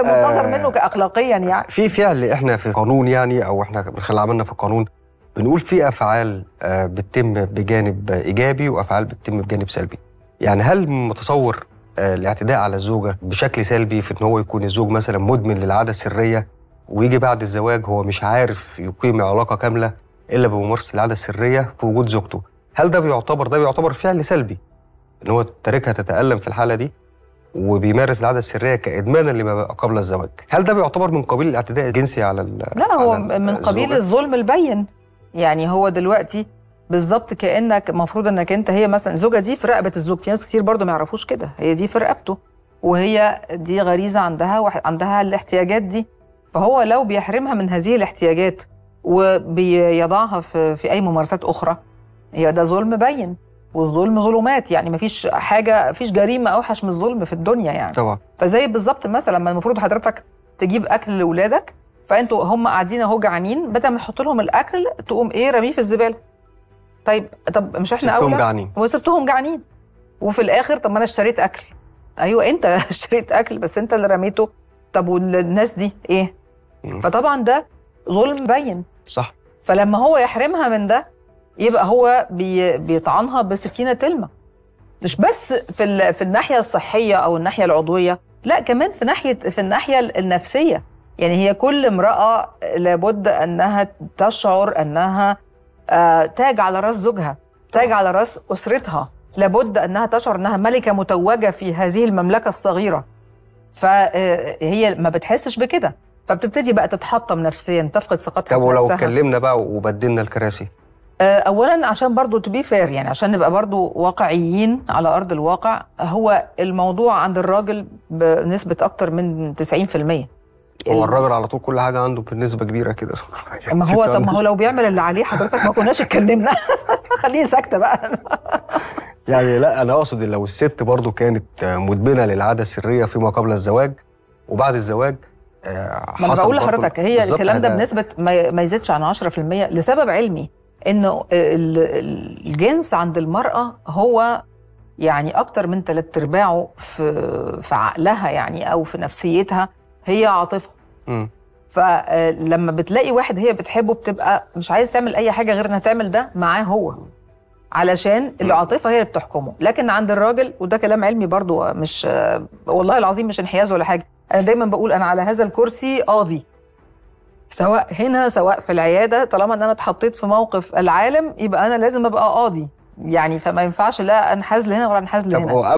منتظر آه، منه كاخلاقيا يعني في فعل احنا في القانون يعني او احنا من خلال عملنا في القانون بنقول في افعال آه، بتتم بجانب ايجابي وافعال بتتم بجانب سلبي يعني هل متصور آه، الاعتداء على الزوجه بشكل سلبي في ان هو يكون الزوج مثلا مدمن للعاده السريه ويجي بعد الزواج هو مش عارف يقيم علاقه كامله الا بممارسه العاده السريه في وجود زوجته هل ده بيعتبر ده بيعتبر فعل سلبي ان هو تاركها تتالم في الحاله دي وبيمارس العاده السريه كادمانا لما بقى قبل الزواج هل ده بيعتبر من قبيل الاعتداء الجنسي على ال- لا هو على من قبيل الزوجة؟ الظلم البين يعني هو دلوقتي بالظبط كانك المفروض انك انت هي مثلا الزوجه دي في رقبه الزوج في ناس كتير برضو ما يعرفوش كده هي دي في رقبته وهي دي غريزه عندها وح- عندها الاحتياجات دي فهو لو بيحرمها من هذه الاحتياجات وبيضعها في في اي ممارسات اخرى هي ده ظلم بين والظلم ظلمات يعني مفيش حاجه مفيش جريمه اوحش من الظلم في الدنيا يعني طبعا فزي بالظبط مثلا ما المفروض حضرتك تجيب اكل لاولادك فانتوا هم قاعدين اهو جعانين بدل ما تحط لهم الاكل تقوم ايه رميه في الزباله طيب طب مش احنا سبتهم اولى جعانين وسبتهم جعانين وفي الاخر طب ما انا اشتريت اكل ايوه انت اشتريت اكل بس انت اللي رميته طب والناس دي ايه مم. فطبعا ده ظلم بين صح فلما هو يحرمها من ده يبقى هو بي بيطعنها بسكينه تلمه مش بس في ال- في الناحيه الصحيه او الناحيه العضويه لا كمان في ناحيه في الناحيه النفسيه يعني هي كل امراه لابد انها تشعر انها آه، تاج على راس زوجها تاج على راس اسرتها لابد انها تشعر انها ملكه متوجه في هذه المملكه الصغيره فهي ما بتحسش بكده فبتبتدي بقى تتحطم نفسيا تفقد ثقتها طب في ولو نفسها اتكلمنا بقى وبدلنا الكراسي آه، اولا عشان برضو تبي فير يعني عشان نبقى برضو واقعيين على ارض الواقع هو الموضوع عند الراجل بنسبه اكتر من 90% هو الراجل على طول كل حاجه عنده بنسبه كبيره كده ما هو طب ما هو لو بيعمل اللي عليه حضرتك ما كناش اتكلمنا خليه ساكته بقى يعني لا انا اقصد إن لو الست برضو كانت مدمنه للعاده السريه فيما قبل الزواج وبعد الزواج آه، ما انا حصل بقول برضو- لحضرتك هي بالظبط الكلام ده هذا- بنسبه ما ما يزيدش عن 10% لسبب علمي انه ال- ال- الجنس عند المراه هو يعني اكتر من ثلاث ارباعه في في عقلها يعني او في نفسيتها هي عاطفه مم. فلما بتلاقي واحد هي بتحبه بتبقى مش عايز تعمل اي حاجه غير انها تعمل ده معاه هو علشان العاطفه هي اللي بتحكمه لكن عند الراجل وده كلام علمي برضو مش والله العظيم مش انحياز ولا حاجه انا دايما بقول انا على هذا الكرسي قاضي سواء هنا سواء في العياده طالما ان انا اتحطيت في موقف العالم يبقى انا لازم ابقى قاضي يعني فما ينفعش لا انحاز لهنا ولا انحاز طب لهنا هو